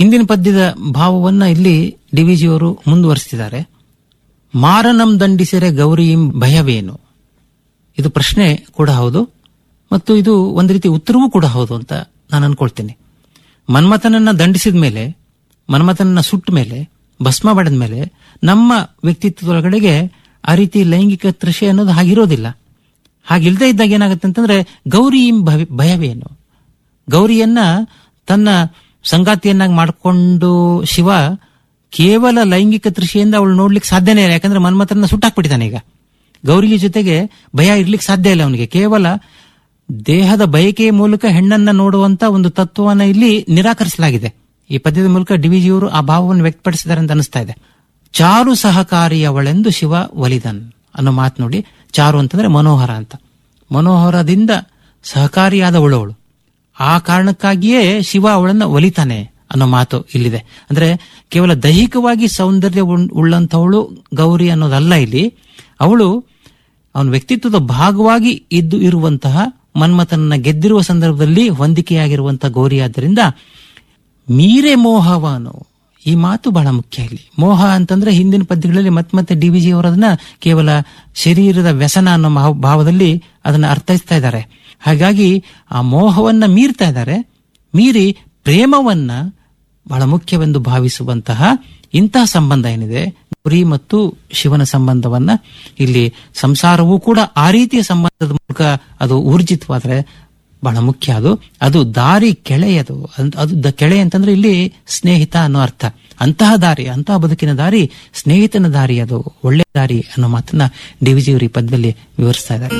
ಹಿಂದಿನ ಪದ್ಯದ ಭಾವವನ್ನ ಇಲ್ಲಿ ಡಿವಿಜಿಯವರು ಮುಂದುವರಿಸ್ತಿದ್ದಾರೆ ಮಾರನಂ ದಂಡಿಸಿರೆ ಗೌರಿಯಿಂ ಭಯವೇನು ಇದು ಪ್ರಶ್ನೆ ಕೂಡ ಹೌದು ಮತ್ತು ಇದು ಒಂದು ರೀತಿ ಉತ್ತರವೂ ಕೂಡ ಹೌದು ಅಂತ ನಾನು ಅನ್ಕೊಳ್ತೀನಿ ಮನ್ಮಥನನ್ನ ದಂಡಿಸಿದ ಮೇಲೆ ಮನ್ಮಥನನ್ನ ಸುಟ್ಟ ಮೇಲೆ ಭಸ್ಮ ಬಡದ ಮೇಲೆ ನಮ್ಮ ವ್ಯಕ್ತಿತ್ವದೊಳಗಡೆಗೆ ಆ ರೀತಿ ಲೈಂಗಿಕ ತೃಷೆ ಅನ್ನೋದು ಹಾಗಿರೋದಿಲ್ಲ ಹಾಗಿಲ್ದೇ ಇದ್ದಾಗ ಏನಾಗುತ್ತೆ ಅಂತಂದ್ರೆ ಗೌರಿ ಭಯ- ಭಯವೇನು ಗೌರಿಯನ್ನ ತನ್ನ ಸಂಗಾತಿಯನ್ನಾಗಿ ಮಾಡಿಕೊಂಡು ಶಿವ ಕೇವಲ ಲೈಂಗಿಕ ತೃಷಿಯಿಂದ ಅವಳು ನೋಡ್ಲಿಕ್ಕೆ ಸಾಧ್ಯನೇ ಇಲ್ಲ ಯಾಕಂದ್ರೆ ಮನ್ಮಥನ ಸುಟ್ಟಾಕ್ಬಿಟ್ಟಿದ್ದಾನೆ ಈಗ ಗೌರಿಗೆ ಜೊತೆಗೆ ಭಯ ಇರ್ಲಿಕ್ಕೆ ಸಾಧ್ಯ ಇಲ್ಲ ಅವನಿಗೆ ಕೇವಲ ದೇಹದ ಬಯಕೆಯ ಮೂಲಕ ಹೆಣ್ಣನ್ನ ನೋಡುವಂತ ಒಂದು ತತ್ವವನ್ನ ಇಲ್ಲಿ ನಿರಾಕರಿಸಲಾಗಿದೆ ಈ ಪದ್ಯದ ಮೂಲಕ ಡಿವಿಜಿಯವರು ಆ ಭಾವವನ್ನು ವ್ಯಕ್ತಪಡಿಸಿದ್ದಾರೆ ಅಂತ ಅನಿಸ್ತಾ ಇದೆ ಚಾರು ಸಹಕಾರಿಯವಳೆಂದು ಶಿವ ಒಲಿದನ್ ಅನ್ನೋ ಮಾತು ನೋಡಿ ಚಾರು ಅಂತಂದ್ರೆ ಮನೋಹರ ಅಂತ ಮನೋಹರದಿಂದ ಸಹಕಾರಿಯಾದವಳು ಅವಳು ಆ ಕಾರಣಕ್ಕಾಗಿಯೇ ಶಿವ ಅವಳನ್ನ ಒಲಿತಾನೆ ಅನ್ನೋ ಮಾತು ಇಲ್ಲಿದೆ ಅಂದ್ರೆ ಕೇವಲ ದೈಹಿಕವಾಗಿ ಸೌಂದರ್ಯ ಉಳ್- ಉಳ್ಳಂತವಳು ಗೌರಿ ಅನ್ನೋದಲ್ಲ ಇಲ್ಲಿ ಅವಳು ಅವನ ವ್ಯಕ್ತಿತ್ವದ ಭಾಗವಾಗಿ ಇದ್ದು ಇರುವಂತಹ ಮನ್ಮಥನನ್ನ ಗೆದ್ದಿರುವ ಸಂದರ್ಭದಲ್ಲಿ ಹೊಂದಿಕೆಯಾಗಿರುವಂತಹ ಗೌರಿ ಆದ್ದರಿಂದ ಮೀರೆ ಮೋಹವನು ಈ ಮಾತು ಬಹಳ ಮುಖ್ಯ ಇಲ್ಲಿ ಮೋಹ ಅಂತಂದ್ರೆ ಹಿಂದಿನ ಪದ್ಯಗಳಲ್ಲಿ ಮತ್ತೆ ಮತ್ತೆ ಡಿ ವಿಜಿ ಅವರದನ್ನ ಕೇವಲ ಶರೀರದ ವ್ಯಸನ ಅನ್ನೋ ಮಾವ್- ಭಾವದಲ್ಲಿ ಅದನ್ನ ಅರ್ಥೈಸ್ತಾ ಇದ್ದಾರೆ ಹಾಗಾಗಿ ಆ ಮೋಹವನ್ನ ಮೀರ್ತಾ ಇದ್ದಾರೆ ಮೀರಿ ಪ್ರೇಮವನ್ನ ಬಹಳ ಮುಖ್ಯವೆಂದು ಭಾವಿಸುವಂತಹ ಇಂತಹ ಸಂಬಂಧ ಏನಿದೆ ಗುರಿ ಮತ್ತು ಶಿವನ ಸಂಬಂಧವನ್ನ ಇಲ್ಲಿ ಸಂಸಾರವೂ ಕೂಡ ಆ ರೀತಿಯ ಸಂಬಂಧದ ಮೂಲಕ ಅದು ಊರ್ಜಿತವಾದ್ರೆ ಬಹಳ ಮುಖ್ಯ ಅದು ಅದು ದಾರಿ ಕೆಳೆಯದು ಅಂತ್- ಅದು ದ- ಕೆಳೆ ಅಂತಂದ್ರೆ ಇಲ್ಲಿ ಸ್ನೇಹಿತ ಅನ್ನೋ ಅರ್ಥ ಅಂತಹ ದಾರಿ ಅಂತಹ ಬದುಕಿನ ದಾರಿ ಸ್ನೇಹಿತನ ದಾರಿ ಅದು ಒಳ್ಳೆ ದಾರಿ ಅನ್ನೋ ಮಾತನ್ನ ಡಿ ವಿಜಿಯವರು ಈ ಪದದಲ್ಲಿ ವಿವರಿಸ್ತಾ ಇದ್ದಾರೆ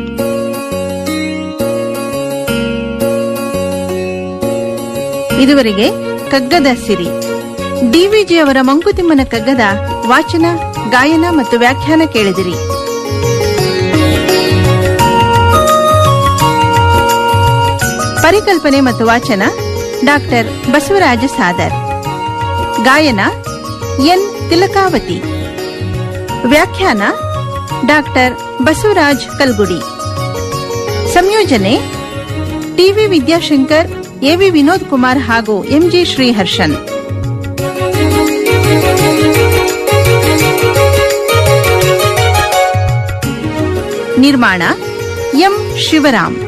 ಇದುವರೆಗೆ ಕಗ್ಗದ ಸಿರಿ ಡಿವಿಜಿ ಅವರ ಮಂಕುತಿಮ್ಮನ ಕಗ್ಗದ ವಾಚನ ಗಾಯನ ಮತ್ತು ವ್ಯಾಖ್ಯಾನ ಕೇಳಿದಿರಿ ಪರಿಕಲ್ಪನೆ ಮತ್ತು ವಾಚನ ಡಾಕ್ಟರ್ ಬಸವರಾಜ ಸಾದರ್ ಗಾಯನ ಎನ್ ತಿಲಕಾವತಿ ವ್ಯಾಖ್ಯಾನ ಡಾಕ್ಟರ್ ಬಸವರಾಜ್ ಕಲ್ಗುಡಿ ಸಂಯೋಜನೆ ಟಿವಿ ವಿದ್ಯಾಶಂಕರ್ ಎವಿ ವಿನೋದ್ ಕುಮಾರ್ ಹಾಗೂ ಎಂಜಿ ಶ್ರೀಹರ್ಷನ್ ನಿರ್ಮಾಣ ಎಂ ಶಿವರಾಮ್